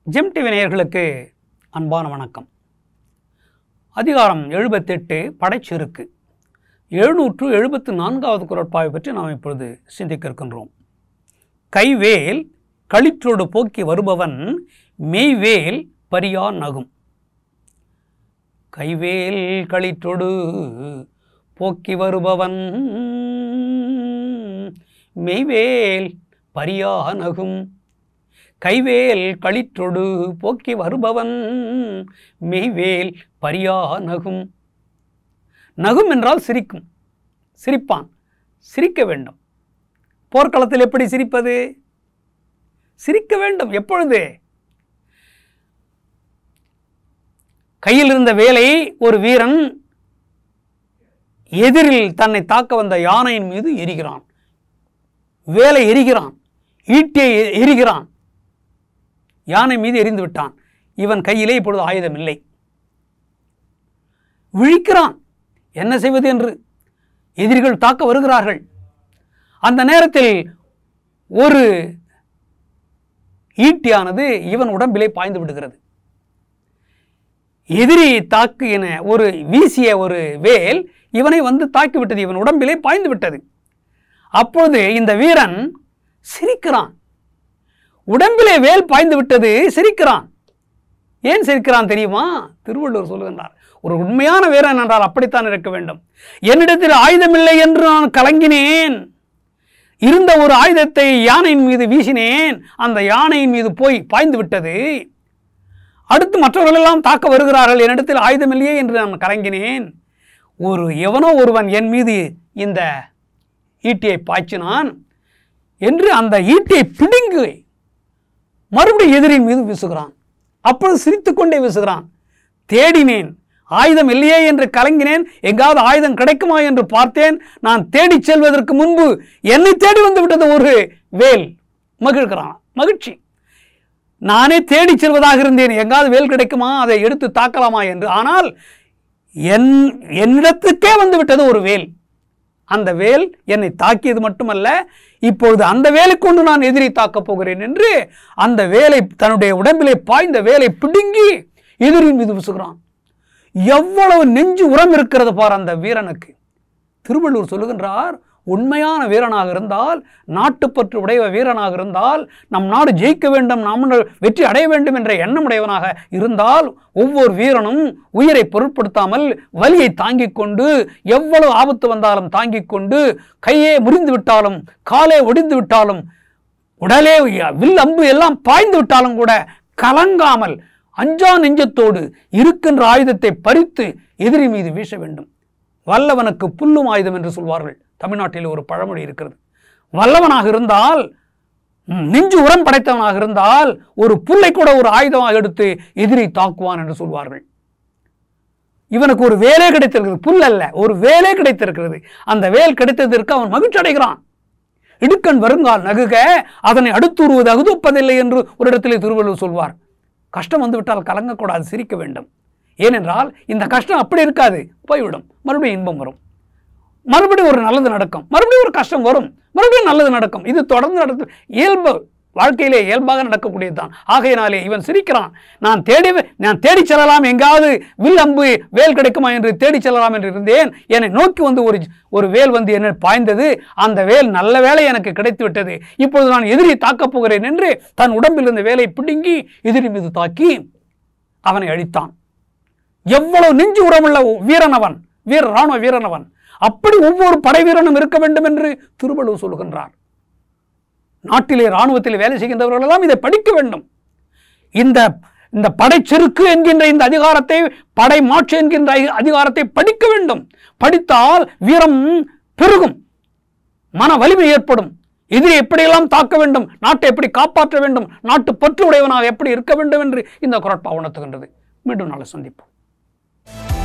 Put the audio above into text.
GeM TV நேயர்களுக்கு அன்பான வணக்கம் அதிகாரம் எழுபத்தெட்டு படைச்செருக்கு எழுநூற்று எழுபத்து நான்காவது குரட்பாவை பற்றி நாம் இப்பொழுது சிந்திக்க இருக்கின்றோம் கைவேல் களிற்றோடு போக்கி வருபவன் மெய்வேல் பரியா நகும் கைவேல் களிற்றொடு போக்கி வருபவன் மெய்வேல் பரியா நகும் கைவேல் களிற்றொடு போக்கி வருபவன் மெய்வேல் பரியா நகும் நகும் என்றால் சிரிக்கும் சிரிப்பான் சிரிக்க வேண்டும் போர்க்களத்தில் எப்படி சிரிப்பது சிரிக்க வேண்டும் எப்பொழுது கையில் இருந்த வேலை ஒரு வீரன் எதிரில் தன்னை தாக்க வந்த யானையின் மீது எரிகிறான் வேலை எரிகிறான் ஈட்டியை எ- எரிகிறான் யானை மீது எரிந்து விட்டான் இவன் கையிலே இப்பொழுது ஆயுதம் இல்லை விழிக்கிறான் என்ன செய்வது என்று எதிரிகள் தாக்க வருகிறார்கள் அந்த நேரத்தில் ஒரு ஈட்டியானது இவன் உடம்பிலே பாய்ந்து விடுகிறது எதிரி தாக்கின ஒரு வீசிய ஒரு வேல் இவனை வந்து தாக்கிவிட்டது இவன் உடம்பிலே பாய்ந்து விட்டது அப்பொழுது இந்த வீரன் சிரிக்கிறான் உடம்பிலே வேல் பாய்ந்து விட்டது சிரிக்கிறான் ஏன் சிரிக்கிறான் தெரியுமா திருவள்ளுவர் சொல்லுகின்றார் ஒரு உண்மையான வீரன் என்றால் அப்படித்தான் இருக்க வேண்டும் என்னிடத்தில் ஆயுதமில்லை என்று நான் கலங்கினேன் இருந்த ஒரு ஆயுதத்தை யானையின் மீது வீசினேன் அந்த யானையின் மீது போய் பாய்ந்து விட்டது அடுத்து மற்றவர்கள் எல்லாம் தாக்க வருகிறார்கள் என்னிடத்தில் ஆயுதம் இல்லையே என்று நான் கலங்கினேன் ஒரு எவனோ ஒருவன் என் மீது இந்த ஈட்டியை பாய்ச்சினான் என்று அந்த ஈட்டியை பிடுங்கி மறுபடியும் எதிரின் மீது வீசுகிறான் அப்பொழுது சிரித்துக்கொண்டே வீசுகிறான் தேடினேன் ஆயுதம் இல்லையே என்று கலங்கினேன் எங்காவது ஆயுதம் கிடைக்குமா என்று பார்த்தேன் நான் தேடிச் செல்வதற்கு முன்பு என்னை தேடி வந்து விட்டது ஒரு வேல் மகிழ்கிறான் மகிழ்ச்சி நானே தேடிச் செல்வதாக இருந்தேன் எங்காவது வேல் கிடைக்குமா அதை எடுத்து தாக்கலாமா என்று ஆனால் என் என்னிடத்துக்கே வந்து விட்டது ஒரு வேல் அந்த வேல் என்னை தாக்கியது மட்டுமல்ல இப்பொழுது அந்த வேலை கொண்டு நான் எதிரி தாக்கப் போகிறேன் என்று அந்த வேலை தன்னுடைய உடம்பிலே பாய்ந்த வேலை பிடுங்கி எதிரின் மீது வீசுகிறான் எவ்வளவு நெஞ்சு உரம் இருக்கிறது பார் அந்த வீரனுக்கு திருவள்ளுவர் சொல்லுகின்றார் உண்மையான வீரனாக இருந்தால் நாட்டுப்பற்று உடைய வீரனாக இருந்தால் நம் நாடு ஜெயிக்க வேண்டும் நாம் வெற்றி அடைய வேண்டும் என்ற எண்ணம் உடையவனாக இருந்தால் ஒவ்வொரு வீரனும் உயிரை பொருட்படுத்தாமல் வலியை தாங்கிக் கொண்டு எவ்வளவு ஆபத்து வந்தாலும் தாங்கிக் கொண்டு கையே முறிந்து விட்டாலும் காலே ஒடிந்து விட்டாலும் உடலே வில் அம்பு எல்லாம் பாய்ந்து விட்டாலும் கூட கலங்காமல் அஞ்சா நெஞ்சத்தோடு இருக்கின்ற ஆயுதத்தை பறித்து எதிரி மீது வீச வேண்டும் வல்லவனுக்கு புல்லும் ஆயுதம் என்று சொல்வார்கள் தமிழ்நாட்டில் ஒரு பழமொழி இருக்கிறது வல்லவனாக இருந்தால் ம், நெஞ்சு உரம் படைத்தவனாக இருந்தால் ஒரு புல்லை கூட ஒரு ஆயுதமாக எடுத்து எதிரி தாக்குவான் என்று சொல்வார்கள் இவனுக்கு ஒரு வேலை கிடைத்திருக்கிறது புல் அல்ல ஒரு வேலை கிடைத்திருக்கிறது அந்த வேல் கிடைத்ததற்கு அவன் மகிழ்ச்சி அடைகிறான் இடுக்கண் வருங்கால் நகுக அதனை அடுத்துருவது அகுதொப்பதில்லை என்று ஒரு இடத்திலே திருவள்ளுவர் சொல்வார் கஷ்டம் வந்துவிட்டால் கலங்கக்கூடாது சிரிக்க வேண்டும் ஏனென்றால் இந்த கஷ்டம் அப்படி இருக்காது போய்விடும் மறுபடியும் இன்பம் வரும் மறுபடியும் ஒரு நல்லது நடக்கும் மறுபடியும் ஒரு கஷ்டம் வரும் மறுபடியும் நல்லது நடக்கும் இது தொடர்ந்து நடக்கும் இயல்பு வாழ்க்கையிலே இயல்பாக நடக்கக்கூடியதுதான் ஆகையினாலே இவன் சிரிக்கிறான் நான் தேடி நான் தேடிச் செல்லலாம் எங்காவது வில் அம்பு வேல் கிடைக்குமா என்று தேடிச் செல்லலாம் என்று இருந்தேன் என்னை நோக்கி வந்து ஒரு ஒரு வேல் வந்து என்ன பாய்ந்தது அந்த வேல் நல்ல வேலை எனக்கு கிடைத்து விட்டது இப்பொழுது நான் எதிரி தாக்கப் போகிறேன் என்று தன் உடம்பில் இருந்த வேலை பிடுங்கி எதிரி மீது தாக்கி அவனை அழித்தான் எவ்வளவு நெஞ்சு உரமுள்ள வீரன் அவன் வீர ராணுவ வீரன் அவன் அப்படி ஒவ்வொரு படை வீரனும் இருக்க வேண்டும் என்று திருவள்ளுவர் சொல்லுகின்றார் நாட்டிலே இராணுவத்தில் வேலை செய்கின்றவர்கள் எல்லாம் இதை படிக்க வேண்டும் இந்த இந்த படைச்செருக்கு என்கின்ற இந்த அதிகாரத்தை படை மாற்று என்கின்ற அதி- அதிகாரத்தை படிக்க வேண்டும் படித்தால் வீரம் பெருகும் மன வலிமை ஏற்படும் எதிரி எப்படியெல்லாம் தாக்க வேண்டும் நாட்டை எப்படி காப்பாற்ற வேண்டும் நாட்டு பற்று உடையவனாக எப்படி இருக்க வேண்டும் என்று இந்த குரட்பா உணர்த்துகின்றது மீண்டும் நாளை சந்திப்போம்